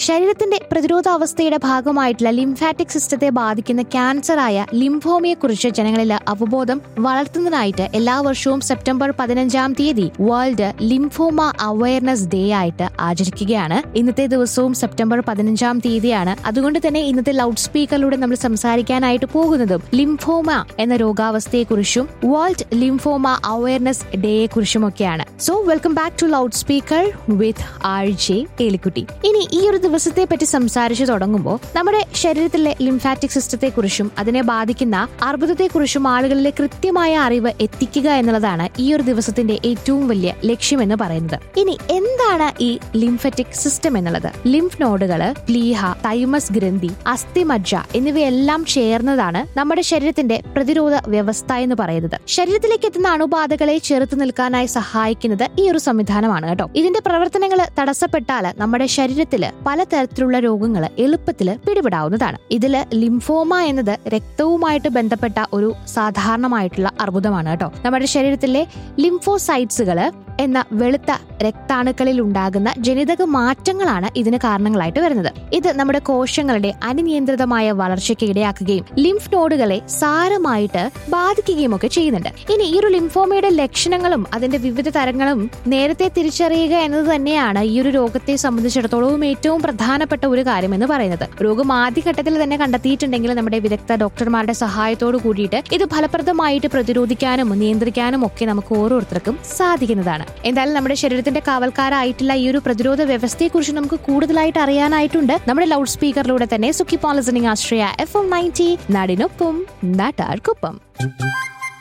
ശരീരത്തിന്റെ പ്രതിരോധാവസ്ഥയുടെ ഭാഗമായിട്ടുള്ള ലിംഫാറ്റിക് സിസ്റ്റത്തെ ബാധിക്കുന്ന ക്യാൻസറായ ലിംഫോമയെ കുറിച്ച് ജനങ്ങളിൽ അവബോധം വളർത്തുന്നതിനായിട്ട് എല്ലാ വർഷവും സെപ്റ്റംബർ പതിനഞ്ചാം തീയതി വേൾഡ് ലിംഫോമ അവയർനെസ് ഡേ ആയിട്ട് ആചരിക്കുകയാണ് ഇന്നത്തെ ദിവസവും സെപ്റ്റംബർ പതിനഞ്ചാം തീയതിയാണ് അതുകൊണ്ട് തന്നെ ഇന്നത്തെ ലൗഡ് സ്പീക്കറിലൂടെ നമ്മൾ സംസാരിക്കാനായിട്ട് പോകുന്നതും ലിംഫോമ എന്ന രോഗാവസ്ഥയെക്കുറിച്ചും വേൾഡ് ലിംഫോമ അവയർനെസ് ഡേയെ കുറിച്ചുമൊക്കെയാണ് so welcome back to loud speaker with R J Elikutty ഇനി ഈ ഒരു ദിവസത്തെ പറ്റി സംസാരിച്ചു തുടങ്ങുമ്പോൾ നമ്മുടെ ശരീരത്തിലെ ലിംഫാറ്റിക് സിസ്റ്റത്തെ കുറിച്ചും അതിനെ ബാധിക്കുന്ന അർബുദത്തെക്കുറിച്ചും ആളുകളിലെ കൃത്യമായ അറിവ് എത്തിക്കുക എന്നുള്ളതാണ് ഈ ഒരു ദിവസത്തിന്റെ ഏറ്റവും വലിയ ലക്ഷ്യമെന്ന് പറയുന്നത് ഇനി എന്താണ് ഈ ലിംഫറ്റിക് സിസ്റ്റം എന്നുള്ളത് ലിംഫ് നോഡുകള് പ്ലീഹ തൈമസ് ഗ്രന്ഥി അസ്ഥിമജ്ജ എന്നിവയെല്ലാം ചേർന്നതാണ് നമ്മുടെ ശരീരത്തിന്റെ പ്രതിരോധ വ്യവസ്ഥ എന്ന് പറയുന്നത് ശരീരത്തിലേക്ക് എത്തുന്ന അണുബാധകളെ ചെറുത്തു നിൽക്കാനായി സഹായിക്കുന്നത് ഈ ഒരു സംവിധാനമാണ് കേട്ടോ ഇതിന്റെ പ്രവർത്തനങ്ങൾ തടസ്സപ്പെട്ടാൽ നമ്മുടെ ശരീരത്തിൽ പലതരത്തിലുള്ള രോഗങ്ങൾ എളുപ്പത്തിൽ പിടിപെടാവുന്നതാണ് ഇതില് ലിംഫോമ എന്നത് രക്തവുമായിട്ട് ബന്ധപ്പെട്ട ഒരു സാധാരണമായിട്ടുള്ള അർബുദമാണ് കേട്ടോ നമ്മുടെ ശരീരത്തിലെ ലിംഫോസൈറ്റ്സുകള് എന്ന വെളുത്ത രക്താണുക്കളിൽ ഉണ്ടാകുന്ന ജനിതക മാറ്റങ്ങളാണ് ഇതിന് കാരണങ്ങളായിട്ട് വരുന്നത് ഇത് നമ്മുടെ കോശങ്ങളുടെ അനിയന്ത്രിതമായ വളർച്ചയ്ക്ക് ഇടയാക്കുകയും ലിംഫ് നോഡുകളെ സാരമായിട്ട് ബാധിക്കുകയും ഒക്കെ ചെയ്യുന്നുണ്ട് ഇനി ഈ ഒരു ലിംഫോമയുടെ ലക്ഷണങ്ങളും അതിന്റെ വിവിധ തരങ്ങളും നേരത്തെ തിരിച്ചറിയുക എന്നത് തന്നെയാണ് ഈ ഒരു രോഗത്തെ സംബന്ധിച്ചിടത്തോളം ഏറ്റവും പ്രധാനപ്പെട്ട ഒരു കാര്യം എന്ന് പറയുന്നത് രോഗം ആദ്യഘട്ടത്തിൽ തന്നെ കണ്ടെത്തിയിട്ടുണ്ടെങ്കിൽ നമ്മുടെ വിദഗ്ധ ഡോക്ടർമാരുടെ സഹായത്തോട് കൂടിയിട്ട് ഇത് ഫലപ്രദമായിട്ട് പ്രതിരോധിക്കാനും നിയന്ത്രിക്കാനും ഒക്കെ നമുക്ക് ഓരോരുത്തർക്കും സാധിക്കുന്നതാണ് എന്തായാലും നമ്മുടെ ശരീരത്തിന്റെ കാവൽക്കാരായിട്ടുള്ള ഈ ഒരു പ്രതിരോധ വ്യവസ്ഥയെക്കുറിച്ച് നമുക്ക് കൂടുതലായിട്ട് അറിയാനായിട്ടുണ്ട് നമ്മുടെ ലൗഡ് സ്പീക്കറിലൂടെ തന്നെ സുഖി പോളിസണിങ് ആശ്രയ എഫ് എം നയൻറ്റി നാടിനൊപ്പം നാട്ടാർക്കൊപ്പം